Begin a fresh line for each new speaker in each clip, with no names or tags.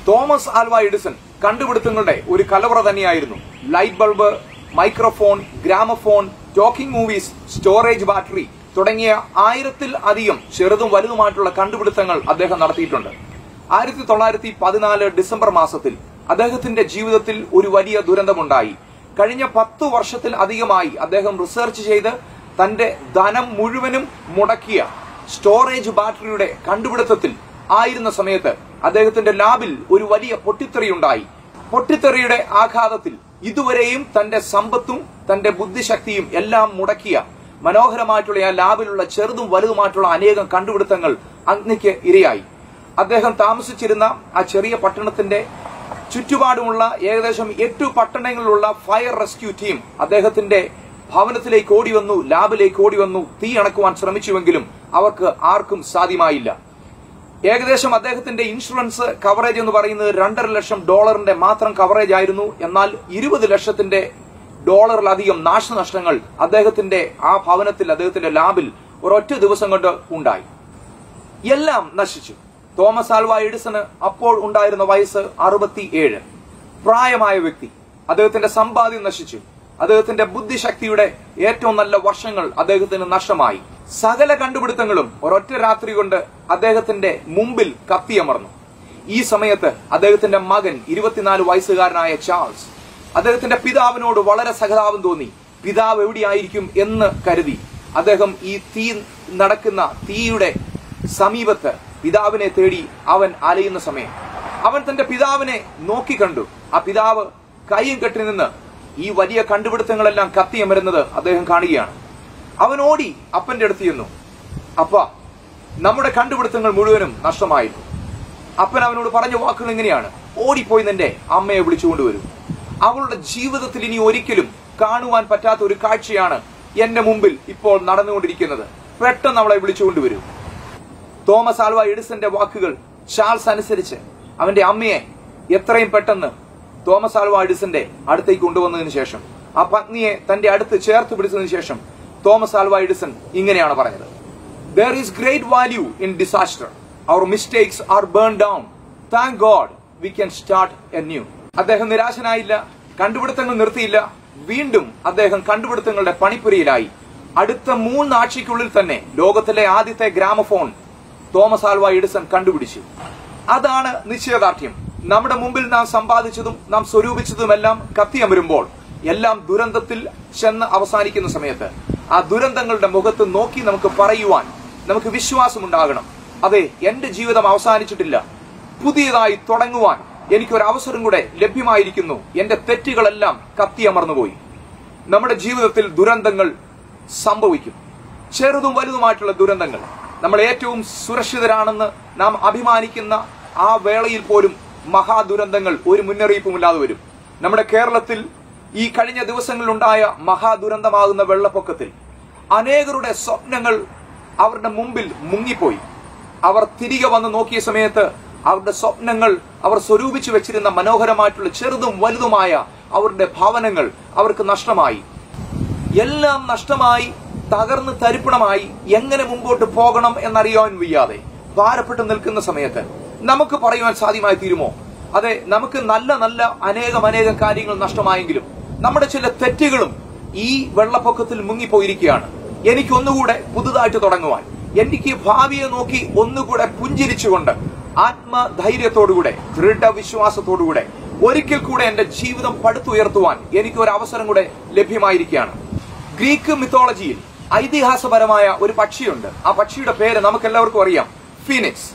Thomas Alva Edison കണ്ടുപിടുത്തങ്ങളുടെ ഒരു കലവറ തന്നെയായിരുന്നു light bulb microphone gramophone talking movies storage battery തുടങ്ങിയ ആയിരത്തിൽ അധികം ചെറുതും വലുതുമായിട്ടുള്ള കണ്ടുപിടുത്തങ്ങൾ അദ്ദേഹം നടത്തിയിട്ടുണ്ട് ആയിരത്തി തൊള്ളായിരത്തി പതിനാല് ഡിസംബർ മാസത്തിൽ അദ്ദേഹത്തിന്റെ ജീവിതത്തിൽ ഒരു വലിയ ദുരന്തമുണ്ടായി കഴിഞ്ഞ പത്തു വർഷത്തിൽ അധികമായി അദ്ദേഹം റിസർച്ച് ചെയ്ത് തന്റെ ധനം മുഴുവനും മുടക്കിയ സ്റ്റോറേജ് ബാറ്ററിയുടെ കണ്ടുപിടുത്തത്തിൽ ആയിരുന്ന സമയത്ത് അദ്ദേഹത്തിന്റെ ലാബിൽ ഒരു വലിയ പൊട്ടിത്തെറിയുണ്ടായി പൊട്ടിത്തെറിയുടെ ആഘാതത്തിൽ ഇതുവരെയും തന്റെ സമ്പത്തും തന്റെ ബുദ്ധിശക്തിയും എല്ലാം മുടക്കിയ മനോഹരമായിട്ടുള്ള ആ ലാബിലുള്ള ചെറുതും വലുതുമായിട്ടുള്ള അനേകം കണ്ടുപിടുത്തങ്ങൾ അഗ്നിക്ക് ഇരയായി അദ്ദേഹം താമസിച്ചിരുന്ന ആ ചെറിയ പട്ടണത്തിന്റെ ചുറ്റുപാടുമുള്ള ഏകദേശം എട്ടു പട്ടണങ്ങളിലുള്ള ഫയർ റെസ്ക്യൂ ടീം അദ്ദേഹത്തിന്റെ ഭവനത്തിലേക്ക് ഓടി വന്നു ലാബിലേക്ക് ഓടി വന്നു തീ അണക്കുവാൻ ശ്രമിച്ചുവെങ്കിലും അവർക്ക് ആർക്കും സാധ്യമായില്ല ഏകദേശം അദ്ദേഹത്തിന്റെ ഇൻഷുറൻസ് കവറേജ് എന്ന് പറയുന്നത് രണ്ടര ലക്ഷം ഡോളറിന്റെ മാത്രം കവറേജ് ആയിരുന്നു എന്നാൽ ഇരുപത് ലക്ഷത്തിന്റെ ഡോളറിലധികം നാശനഷ്ടങ്ങൾ അദ്ദേഹത്തിന്റെ ആ ഭവനത്തിൽ അദ്ദേഹത്തിന്റെ ലാബിൽ ഒരൊറ്റ ദിവസം കൊണ്ട് ഉണ്ടായി എല്ലാം നശിച്ചു തോമസ് ആൽവ എഡിസണ് അപ്പോൾ ഉണ്ടായിരുന്ന വയസ്സ് അറുപത്തിയേഴ് പ്രായമായ വ്യക്തി അദ്ദേഹത്തിന്റെ സമ്പാദ്യം നശിച്ചു അദ്ദേഹത്തിന്റെ ബുദ്ധിശക്തിയുടെ ഏറ്റവും നല്ല വർഷങ്ങൾ അദ്ദേഹത്തിന് നഷ്ടമായി സകല കണ്ടുപിടുത്തങ്ങളും ഒരൊറ്റ രാത്രി കൊണ്ട് അദ്ദേഹത്തിന്റെ മുമ്പിൽ കത്തിയമർന്നു ഈ സമയത്ത് അദ്ദേഹത്തിന്റെ മകൻ ഇരുപത്തിനാല് വയസ്സുകാരനായ ചാൾസ് അദ്ദേഹത്തിന്റെ പിതാവിനോട് വളരെ സഹതാപം തോന്നി പിതാവ് എവിടെയായിരിക്കും എന്ന് കരുതി അദ്ദേഹം ഈ തീ നടക്കുന്ന തീയുടെ സമീപത്ത് പിതാവിനെ തേടി അവൻ അലയുന്ന സമയം അവൻ തന്റെ പിതാവിനെ നോക്കിക്കണ്ടു ആ പിതാവ് കൈയും കെട്ടി നിന്ന് ഈ വലിയ കണ്ടുപിടുത്തങ്ങളെല്ലാം കത്തിയമരുന്നത് അദ്ദേഹം കാണുകയാണ് അവൻ ഓടി അപ്പന്റെ അടുത്ത് ചെന്നു അപ്പ നമ്മുടെ കണ്ടുപിടുത്തങ്ങൾ മുഴുവനും നഷ്ടമായിരുന്നു അപ്പൻ അവനോട് പറഞ്ഞ വാക്കുകൾ ഇങ്ങനെയാണ് ഓടിപ്പോയി നിന്റെ അമ്മയെ വിളിച്ചുകൊണ്ടുവരൂ അവളുടെ ജീവിതത്തിൽ ഇനി ഒരിക്കലും കാണുവാൻ പറ്റാത്ത ഒരു കാഴ്ചയാണ് എന്റെ മുമ്പിൽ ഇപ്പോൾ നടന്നുകൊണ്ടിരിക്കുന്നത് പെട്ടെന്ന് അവളെ വിളിച്ചുകൊണ്ടുവരൂ തോമസ് ആൽവ എഡിസന്റെ വാക്കുകൾ ചാൾസ് അനുസരിച്ച് അവന്റെ അമ്മയെ എത്രയും പെട്ടെന്ന് തോമസ് ആൽവ എഡിസന്റെ അടുത്തേക്ക് കൊണ്ടുവന്നതിന് ശേഷം ആ പത്നിയെ തന്റെ അടുത്ത് ചേർത്ത് പിടിച്ചതിന് ശേഷം തോമസ് ആൽവ എഡിസൺ ഇങ്ങനെയാണ് പറഞ്ഞത് there is great value in disaster our mistakes are burn down thank God we can start a new അദ്ദേഹം നിരാശനായില്ല കണ്ടുപിടുത്തങ്ങൾ നിർത്തിയില്ല വീണ്ടും അദ്ദേഹം കണ്ടുപിടുത്തങ്ങളുടെ പണിപ്പുരയിലായി അടുത്ത മൂന്നാഴ്ചയ്ക്കുള്ളിൽ തന്നെ ലോകത്തിലെ ആദ്യത്തെ ഗ്രാമഫോൺ തോമസ് ആൽവ എഡിസൺ കണ്ടുപിടിച്ചു അതാണ് നിശ്ചയദാർഢ്യം നമ്മുടെ മുമ്പിൽ നാം സമ്പാദിച്ചതും നാം സ്വരൂപിച്ചതുമെല്ലാം കത്തിയമരുമ്പോൾ എല്ലാം ദുരന്തത്തിൽ ചെന്ന് അവസാനിക്കുന്ന സമയത്ത് ആ ദുരന്തങ്ങളുടെ മുഖത്ത് നോക്കി നമുക്ക് പറയുവാൻ നമുക്ക് വിശ്വാസമുണ്ടാകണം അതെ എന്റെ ജീവിതം അവസാനിച്ചിട്ടില്ല പുതിയതായി തുടങ്ങുവാൻ എനിക്കൊരു അവസരം കൂടെ ലഭ്യമായിരിക്കുന്നു എന്റെ തെറ്റുകളെല്ലാം കത്തിയമർന്നുപോയി നമ്മുടെ ജീവിതത്തിൽ ദുരന്തങ്ങൾ സംഭവിക്കും ചെറുതും വലുതുമായിട്ടുള്ള ദുരന്തങ്ങൾ നമ്മൾ ഏറ്റവും സുരക്ഷിതരാണെന്ന് നാം അഭിമാനിക്കുന്ന ആ വേളയിൽ പോലും മഹാദുരന്തങ്ങൾ ഒരു മുന്നറിയിപ്പുമില്ലാതെ വരും നമ്മുടെ കേരളത്തിൽ ഈ കഴിഞ്ഞ ദിവസങ്ങളിലുണ്ടായ മഹാദുരന്തമാകുന്ന വെള്ളപ്പൊക്കത്തിൽ അനേകരുടെ സ്വപ്നങ്ങൾ അവരുടെ മുമ്പിൽ മുങ്ങിപ്പോയി അവർ തിരികെ വന്ന് നോക്കിയ സമയത്ത് അവരുടെ സ്വപ്നങ്ങൾ അവർ സ്വരൂപിച്ചു വെച്ചിരുന്ന മനോഹരമായിട്ടുള്ള ചെറുതും വലുതുമായ അവരുടെ ഭവനങ്ങൾ അവർക്ക് നഷ്ടമായി എല്ലാം നഷ്ടമായി തകർന്ന് തരിപ്പണമായി എങ്ങനെ മുമ്പോട്ട് പോകണം എന്നറിയാൻ വയ്യാതെ ഭാരപ്പെട്ട് നിൽക്കുന്ന സമയത്ത് നമുക്ക് പറയുവാൻ സാധ്യമായി തീരുമോ അതെ നമുക്ക് നല്ല നല്ല അനേകം അനേകം കാര്യങ്ങൾ നഷ്ടമായെങ്കിലും നമ്മുടെ ചില തെറ്റുകളും ഈ വെള്ളപ്പൊക്കത്തിൽ മുങ്ങിപ്പോയിരിക്കുകയാണ് എനിക്ക് ഒന്നുകൂടെ പുതുതായിട്ട് തുടങ്ങുവാൻ എനിക്ക് ഭാവിയെ നോക്കി ഒന്നുകൂടെ പുഞ്ചിരിച്ചുകൊണ്ട് ആത്മധൈര്യത്തോടുകൂടെ ദൃഢവിശ്വാസത്തോടുകൂടെ ഒരിക്കൽ കൂടെ എന്റെ ജീവിതം പടുത്തുയർത്തുവാൻ എനിക്ക് ഒരു അവസരം കൂടെ ലഭ്യമായിരിക്കുകയാണ് ഗ്രീക്ക് മിത്തോളജിയിൽ ഐതിഹാസപരമായ ഒരു പക്ഷിയുണ്ട് ആ പക്ഷിയുടെ പേര് നമുക്കെല്ലാവർക്കും അറിയാം ഫീനിക്സ്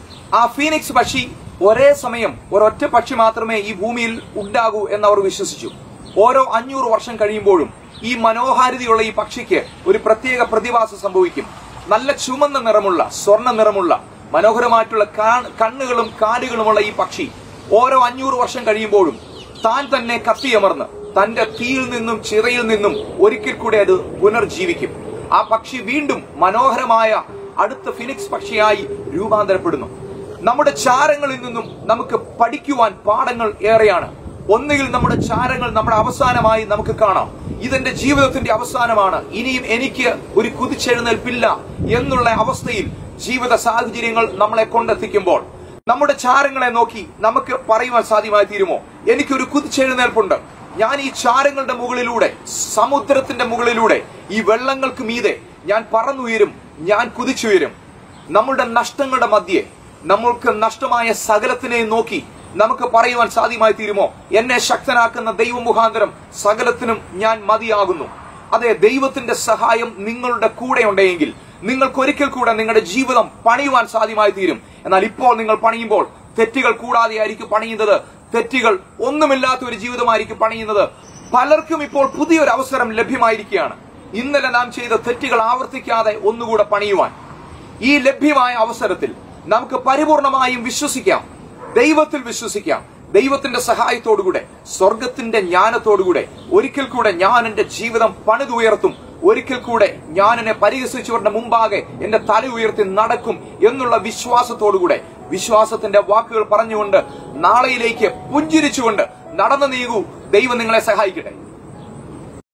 ആ ഫീനിക്സ് പക്ഷി ഒരേ സമയം ഒരൊറ്റ പക്ഷി മാത്രമേ ഈ ഭൂമിയിൽ ഉണ്ടാകൂ എന്ന് അവർ വിശ്വസിച്ചു ഓരോ അഞ്ഞൂറ് വർഷം കഴിയുമ്പോഴും ഈ മനോഹാരിതയുള്ള ഈ പക്ഷിക്ക് ഒരു പ്രത്യേക പ്രതിഭാസം സംഭവിക്കും നല്ല ചുമന്ന നിറമുള്ള സ്വർണ്ണ നിറമുള്ള മനോഹരമായിട്ടുള്ള കാ- കണ്ണുകളും കാലുകളുമുള്ള ഈ പക്ഷി ഓരോ അഞ്ഞൂറ് വർഷം കഴിയുമ്പോഴും താൻ തന്നെ കത്തിയമർന്ന് തന്റെ തീയിൽ നിന്നും ചിറയിൽ നിന്നും ഒരിക്കൽ കൂടെ അത് പുനർജീവിക്കും ആ പക്ഷി വീണ്ടും മനോഹരമായ അടുത്ത ഫിനിക്സ് പക്ഷിയായി രൂപാന്തരപ്പെടുന്നു നമ്മുടെ ചാരങ്ങളിൽ നിന്നും നമുക്ക് പഠിക്കുവാൻ പാഠങ്ങൾ ഏറെയാണ് ഒന്നുകിൽ നമ്മുടെ ചാരങ്ങൾ നമ്മുടെ അവസാനമായി നമുക്ക് കാണാം ഇതെന്റെ ജീവിതത്തിന്റെ അവസാനമാണ് ഇനിയും എനിക്ക് ഒരു കുതിച്ചെഴുന്നേൽപ്പില്ല എന്നുള്ള അവസ്ഥയിൽ ജീവിത സാഹചര്യങ്ങൾ നമ്മളെ കൊണ്ടെത്തിക്കുമ്പോൾ നമ്മുടെ ചാരങ്ങളെ നോക്കി നമുക്ക് പറയുവാൻ സാധ്യമായി തീരുമോ എനിക്കൊരു കുതിച്ചെഴുന്നേൽപ്പുണ്ട് ഞാൻ ഈ ചാരങ്ങളുടെ മുകളിലൂടെ സമുദ്രത്തിന്റെ മുകളിലൂടെ ഈ വെള്ളങ്ങൾക്ക് മീതെ ഞാൻ പറന്നുയരും ഞാൻ കുതിച്ചുയരും നമ്മളുടെ നഷ്ടങ്ങളുടെ മധ്യേ നമ്മൾക്ക് നഷ്ടമായ സകലത്തിനെയും നോക്കി നമുക്ക് പറയുവാൻ സാധ്യമായി തീരുമോ എന്നെ ശക്തനാക്കുന്ന ദൈവമുഖാന്തരം സകലത്തിനും ഞാൻ മതിയാകുന്നു അതെ ദൈവത്തിന്റെ സഹായം നിങ്ങളുടെ കൂടെ ഉണ്ടെങ്കിൽ നിങ്ങൾക്ക് ഒരിക്കൽ കൂടെ നിങ്ങളുടെ ജീവിതം പണിയുവാൻ സാധ്യമായി തീരും എന്നാൽ ഇപ്പോൾ നിങ്ങൾ പണിയുമ്പോൾ തെറ്റുകൾ കൂടാതെ ആയിരിക്കും പണിയുന്നത് തെറ്റുകൾ ഒന്നുമില്ലാത്ത ഒരു ജീവിതമായിരിക്കും പണിയുന്നത് പലർക്കും ഇപ്പോൾ പുതിയൊരു അവസരം ലഭ്യമായിരിക്കുകയാണ് ഇന്നലെ നാം ചെയ്ത തെറ്റുകൾ ആവർത്തിക്കാതെ ഒന്നുകൂടെ പണിയുവാൻ ഈ ലഭ്യമായ അവസരത്തിൽ നമുക്ക് പരിപൂർണമായും വിശ്വസിക്കാം ദൈവത്തിൽ വിശ്വസിക്കാം ദൈവത്തിന്റെ സഹായത്തോടുകൂടെ സ്വർഗത്തിന്റെ ജ്ഞാനത്തോടുകൂടെ ഒരിക്കൽ കൂടെ ഞാൻ എന്റെ ജീവിതം പണിതുയർത്തും ഒരിക്കൽ കൂടെ ഞാൻ എന്നെ പരിഹസിച്ചവരുടെ മുമ്പാകെ എന്റെ തല ഉയർത്തി നടക്കും എന്നുള്ള വിശ്വാസത്തോടുകൂടെ വിശ്വാസത്തിന്റെ വാക്കുകൾ പറഞ്ഞുകൊണ്ട് നാളെയിലേക്ക് പുഞ്ചിരിച്ചുകൊണ്ട് നടന്നു നീങ്ങൂ ദൈവം നിങ്ങളെ സഹായിക്കട്ടെ